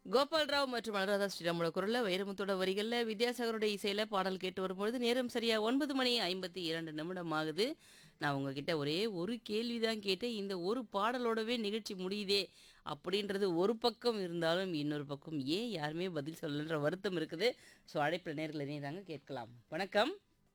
கோபால் ராவ் மற்றும் அனுராதா ஸ்ரீராமோட குரல்ல வைரமுத்தோட வரிகள்ல வித்யாசாகரோட இசையில பாடல் கேட்டு வரும்பொழுது நேரம் சரியா ஒன்பது மணி ஐம்பத்தி இரண்டு நிமிடம் ஆகுது நான் உங்ககிட்ட ஒரே ஒரு கேள்வி தான் கேட்டேன் இந்த ஒரு பாடலோடவே நிகழ்ச்சி முடியுதே அப்படின்றது ஒரு பக்கம் இருந்தாலும் இன்னொரு பக்கம் ஏன் யாருமே பதில் சொல்லன்ற வருத்தம் இருக்குது ஸோ அழைப்பில் நேரில் இணையதாங்க கேட்கலாம் வணக்கம்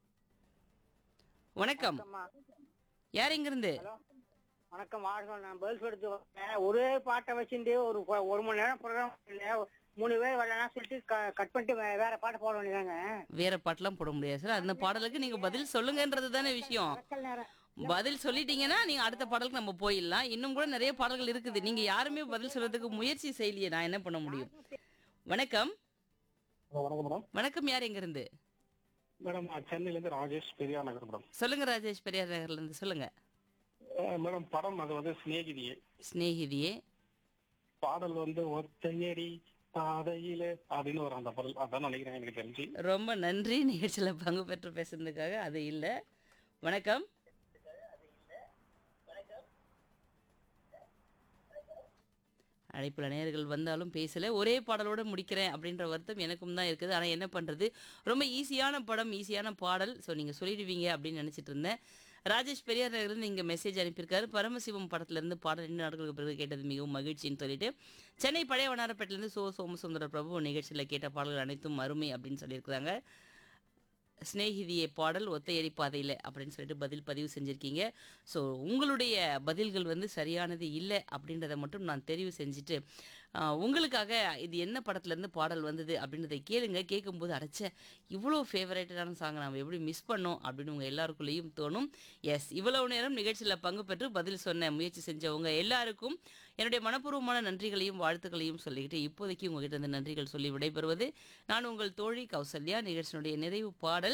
வணக்கம் வணக்கம்மா. யார் இங்கிருந்து ஹலோ வணக்கம் வாழ்க நான் பதில் எடுத்து வந்தேன் ஒரே பாட்டை வச்சுட்டு ஒரு ப- ஒரு மணி நேரம் ப்ரோக்ராம் இல்ல மூணு பேர் வரலாம் சொல்லிட்டு க- கட் பண்ணிட்டு வே- வேற பாட்டு போட வேண்டியதாங்க வேற பாட்டெல்லாம் போட முடியாது சார் அந்த பாடலுக்கு நீங்க பதில் சொல்லுங்கன்றது தானே விஷயம் மக்கள் நேரம் பதில் சொல்லிட்டீங்கன்னா நீங்க அடுத்த பாடலுக்கு நம்ம போயிடலாம் இன்னும் கூட நிறைய பாடல்கள் இருக்குது நீங்க யாருமே பதில் சொல்றதுக்கு முயற்சி செய்யலையே நான் என்ன பண்ண முடியும் வணக்கம் வணக்கம் மேடம் வணக்கம் யார் எங்க இருந்து மேடம் நான் சென்னையிலேருந்து ராஜேஷ் பெரியார் நகர் மேடம் சொல்லுங்க ராஜேஷ் பெரியார் நகர்ல இருந்து சொல்லுங்க அஹ் மேடம் படம் அது வந்து சிநேகிதியே சிநேகிதியே பாடல் வந்து ஒத்தையடி பாதையில அப்படின்னு வரும் அந்த பாடல் அதான் நினைக்கிறேன் எனக்கு தெரிஞ்சு ரொம்ப நன்றி நிகழ்ச்சியில் பங்கு பெற்று பேசுனதுக்காக அது இல்லை வணக்கம் அழைப்புல நேயர்கள் வந்தாலும் பேசல ஒரே பாடலோட முடிக்கிறேன் அப்படின்ற வருத்தம் எனக்கும் தான் இருக்குது ஆனால் என்ன பண்ணுறது ரொம்ப ஈஸியான படம் ஈஸியான பாடல் ஸோ நீங்கள் சொல்லிடுவீங்க அப்படின்னு நினச்சிட்டு இருந்தேன் ராஜேஷ் பெரியார் நகர்லேருந்து இங்கே மெசேஜ் அனுப்பியிருக்காரு பரமசிவம் படத்துலேருந்து பாடல் ரெண்டு நாட்களுக்கு பிறகு கேட்டது மிகவும் மகிழ்ச்சின்னு சொல்லிட்டு சென்னை பழைய வண்ணாரப்பேட்டிலேருந்து சோ சோமசுந்தர பிரபு நிகழ்ச்சியில் கேட்ட பாடல்கள் அனைத்தும் அருமை அப்படின்னு சொல்லியிருக்கிறாங்க சிநேகிதியே பாடல் ஒத்தையடி பாதையில் அப்படின்னு சொல்லிட்டு பதில் பதிவு செஞ்சுருக்கீங்க ஸோ உங்களுடைய பதில்கள் வந்து சரியானது இல்லை அப்படின்றத மட்டும் நான் தெரிவு செஞ்சுட்டு ஆஹ், உங்களுக்காக இது என்ன படத்துலேருந்து பாடல் வந்தது அப்படின்றத கேளுங்க கேட்கும்போது அடைச்ச இவ்வளோ ஃபேவரேட்டடான சாங்கை நம்ம எப்படி மிஸ் பண்ணோம் அப்படின்னு உங்கள் எல்லாருக்குள்ளேயும் தோணும் எஸ் இவ்வளவு நேரம் நிகழ்ச்சியில் பங்கு பெற்று பதில் சொன்ன முயற்சி செஞ்சவங்க எல்லாருக்கும் என்னுடைய மனப்பூர்வமான நன்றிகளையும் வாழ்த்துக்களையும் சொல்லிக்கிட்டு இப்போதைக்கு உங்ககிட்ட இருந்து நன்றிகள் சொல்லி விடைபெறுவது நான் உங்கள் தோழி கௌசல்யா நிகழ்ச்சியினுடைய நிறைவு பாடல்